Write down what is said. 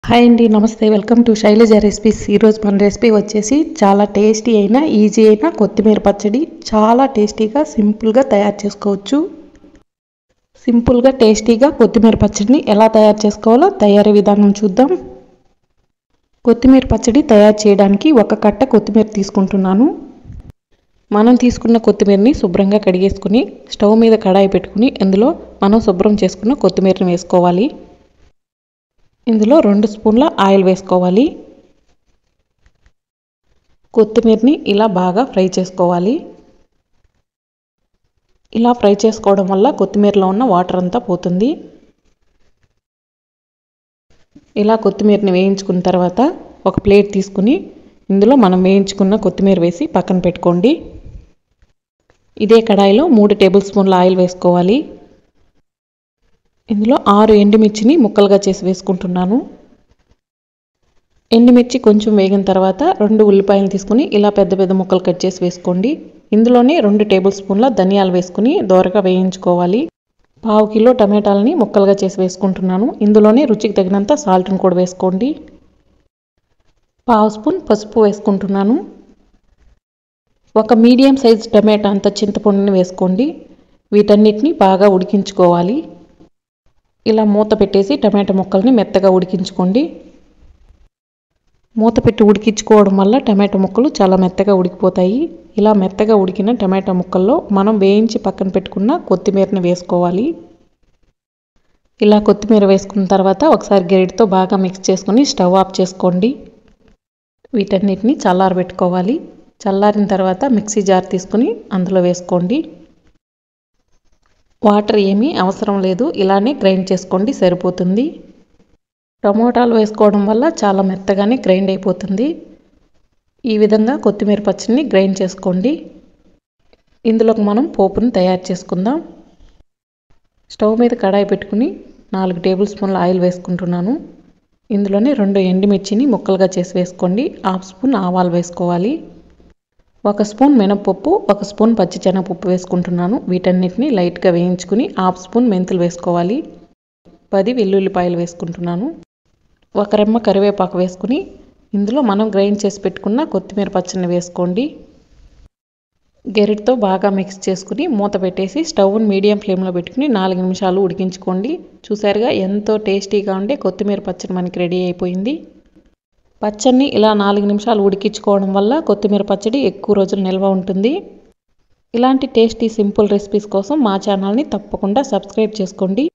hi అండి నమస్తే welcome to Shailaja recipes ఈరోజు మన రెసిపీ వచ్చేసి చాలా టేస్టీ అయిన ఈజీ అయిన కొత్తిమీర పచ్చడి చాలా టేస్టీగా సింపుల్గా తయారు చేసుకోవచ్చు సింపుల్గా టేస్టీగా కొత్తిమీర పచ్చడిని ఎలా తయారు చేసుకోవాలో తయారీ విధానం చూద్దాం కొత్తిమీర పచ్చడి తయారు చేయడానికి ఒక కట్ట కొత్తిమీర తీసుకుంటున్నాను మనం తీసుకున్న కొత్తిమీరని శుభ్రంగా కడిగేసుకుని స్టవ్ మీద కడాయి పెట్టుకుని ఇందులో మనం శుభ్రం చేసుకున్న కొత్తిమీరని వేసుకోవాలి ఇందులో రెండు స్పూన్ల ఆయిల్ వేసుకోవాలి కొత్తిమీరని ఇలా బాగా ఫ్రై చేసుకోవాలి ఇలా ఫ్రై చేసుకోవడం వల్ల కొత్తిమీరలో ఉన్న వాటర్ అంతా పోతుంది ఇలా కొత్తిమీరని వేయించుకున్న తర్వాత ఒక ప్లేట్ తీసుకుని ఇందులో మనం వేయించుకున్న కొత్తిమీర వేసి పక్కన పెట్టుకోండి ఇదే కడాయిలో మూడు టేబుల్ స్పూన్ల ఆయిల్ వేసుకోవాలి ఇందులో ఆరు ఎండుమిర్చిని ముక్కలుగా చేసి వేసుకుంటున్నాను ఎండుమిర్చి కొంచెం వేగిన తర్వాత రెండు ఉల్లిపాయలు తీసుకుని ఇలా పెద్ద పెద్ద ముక్కలు కట్ చేసి వేసుకోండి ఇందులోనే రెండు టేబుల్ స్పూన్ల ధనియాలు వేసుకుని దోరగా వేయించుకోవాలి పావు కిలో టమాటాలని ముక్కలుగా చేసి వేసుకుంటున్నాను ఇందులోనే రుచికి తగినంత సాల్ట్ని కూడా వేసుకోండి పావు స్పూన్ పసుపు వేసుకుంటున్నాను ఒక మీడియం సైజ్ టమాటా అంత చింతపండుని వేసుకోండి వీటన్నిటిని బాగా ఉడికించుకోవాలి ఇలా మూత పెట్టేసి టమాటా ముక్కల్ని మెత్తగా ఉడికించుకోండి మూత పెట్టి ఉడికించుకోవడం వల్ల టమాటా ముక్కలు చాలా మెత్తగా ఉడికిపోతాయి ఇలా మెత్తగా ఉడికిన టమాటా ముక్కల్లో మనం వేయించి పక్కన పెట్టుకున్న కొత్తిమీరని వేసుకోవాలి ఇలా కొత్తిమీర వేసుకున్న తర్వాత ఒకసారి గెరిటితో బాగా మిక్స్ చేసుకొని స్టవ్ ఆఫ్ చేసుకోండి వీటన్నిటిని చల్లారబెట్టుకోవాలి చల్లారిన తర్వాత మిక్సీ జార్ తీసుకుని అందులో వేసుకోండి వాటర్ ఏమీ అవసరం లేదు ఇలానే గ్రైండ్ చేసుకోండి సరిపోతుంది టమోటాలు వేసుకోవడం వల్ల చాలా మెత్తగానే గ్రైండ్ అయిపోతుంది ఈ విధంగా కొత్తిమీర పచ్చడిని గ్రైండ్ చేసుకోండి ఇందులోకి మనం పోపుని తయారు చేసుకుందాం స్టవ్ మీద కడాయి పెట్టుకుని నాలుగు టేబుల్ స్పూన్ల ఆయిల్ వేసుకుంటున్నాను ఇందులోనే రెండు ఎండుమిర్చిని ముక్కలుగా చేసి వేసుకోండి హాఫ్ స్పూన్ ఆవాలు వేసుకోవాలి ఒక స్పూన్ మినపప్పు ఒక స్పూన్ పచ్చిశనగపప్పు వేసుకుంటున్నాను వీటన్నిటిని లైట్గా వేయించుకుని హాఫ్ స్పూన్ మెంతులు వేసుకోవాలి పది వెల్లుల్లిపాయలు వేసుకుంటున్నాను ఒక రెమ్మ కరివేపాకు వేసుకుని ఇందులో మనం గ్రైండ్ చేసి పెట్టుకున్న కొత్తిమీర పచ్చడిని వేసుకోండి గెరిటితో బాగా మిక్స్ చేసుకుని మూత పెట్టేసి స్టవ్ని మీడియం ఫ్లేమ్లో పెట్టుకుని నాలుగు నిమిషాలు ఉడికించుకోండి చూసారుగా ఎంతో టేస్టీగా ఉండే కొత్తిమీర పచ్చడి మనకి రెడీ అయిపోయింది పచ్చడిని ఇలా నాలుగు నిమిషాలు ఉడికించుకోవడం వల్ల కొత్తిమీర పచ్చడి ఎక్కువ రోజులు నిల్వ ఉంటుంది ఇలాంటి టేస్టీ సింపుల్ రెసిపీస్ కోసం మా ఛానల్ని తప్పకుండా సబ్స్క్రైబ్ చేసుకోండి